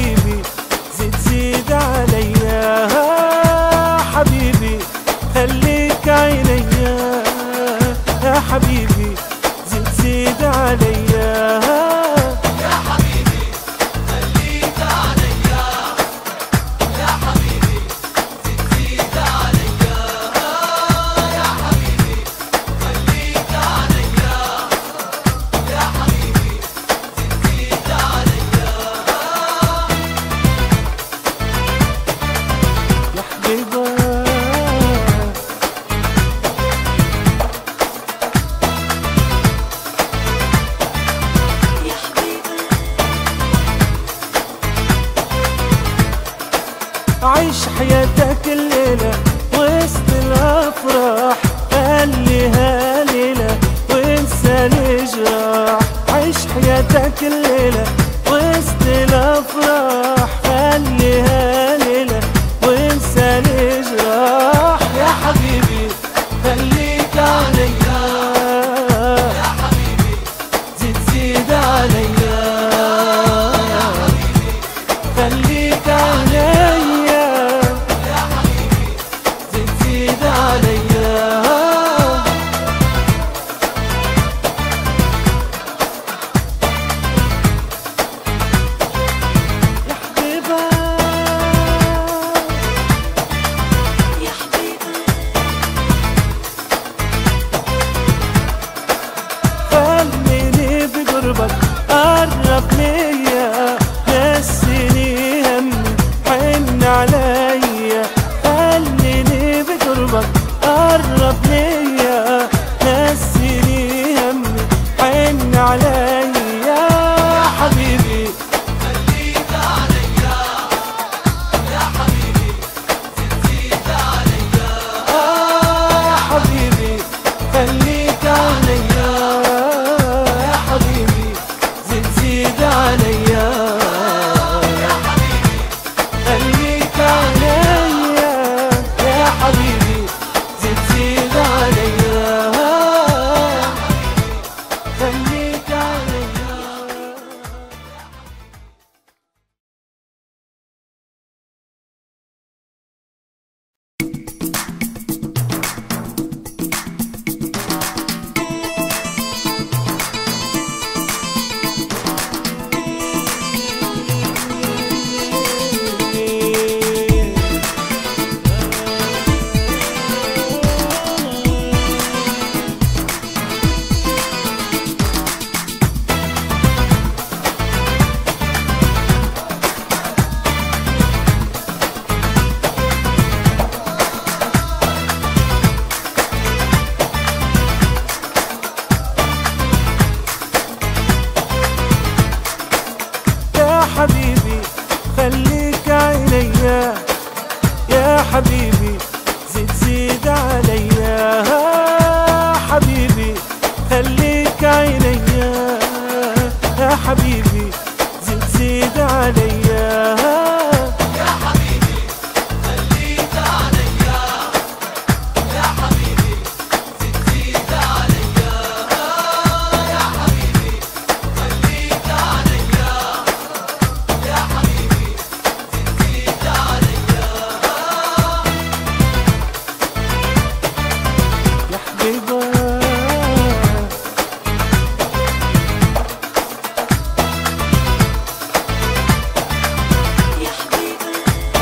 حبيبي زيد زيد عليا حبيبي خليك عينيا يا حبيبي زيد زيد عليا يا حبيبي يا حبيبي عيش حياتك الليلة وسط الأفراح خليها ليلة وانسى الجراح عيش حياتك الليلة وسط الأفراح خليها ليلة وانسى الجراح يا حبيبي خليك عليا يا حبيبي زيد زيد عليا خليك عليا يا حبيبي زيد زيد عليا يا حبيبي يا حبيبي خليني بقربك قرب ليا نسيني همي حن عليا خليني بقربك قرب ليا نسيني همي حن عليا يا حبيبي آه يا حبيبي خليك عليا يا حبيبي زيد زيد عليا يا حبيبي خليك عليا يا حبيبي زيد زيد عليا خليك عليا يا حبيبي خليك عينيا يا حبيبي زيد زيد عليا حبيبي خليك عينيا يا حبيبي زيد زيد عليا يا حبيبي يا حبيبي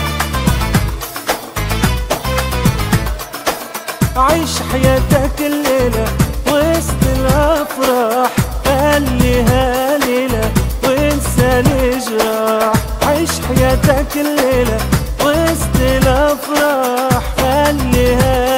عيش حياتك الليلة وسط الأفراح خليها ليلة وانسى الجراح عيش حياتك الليلة وسط الأفراح خليها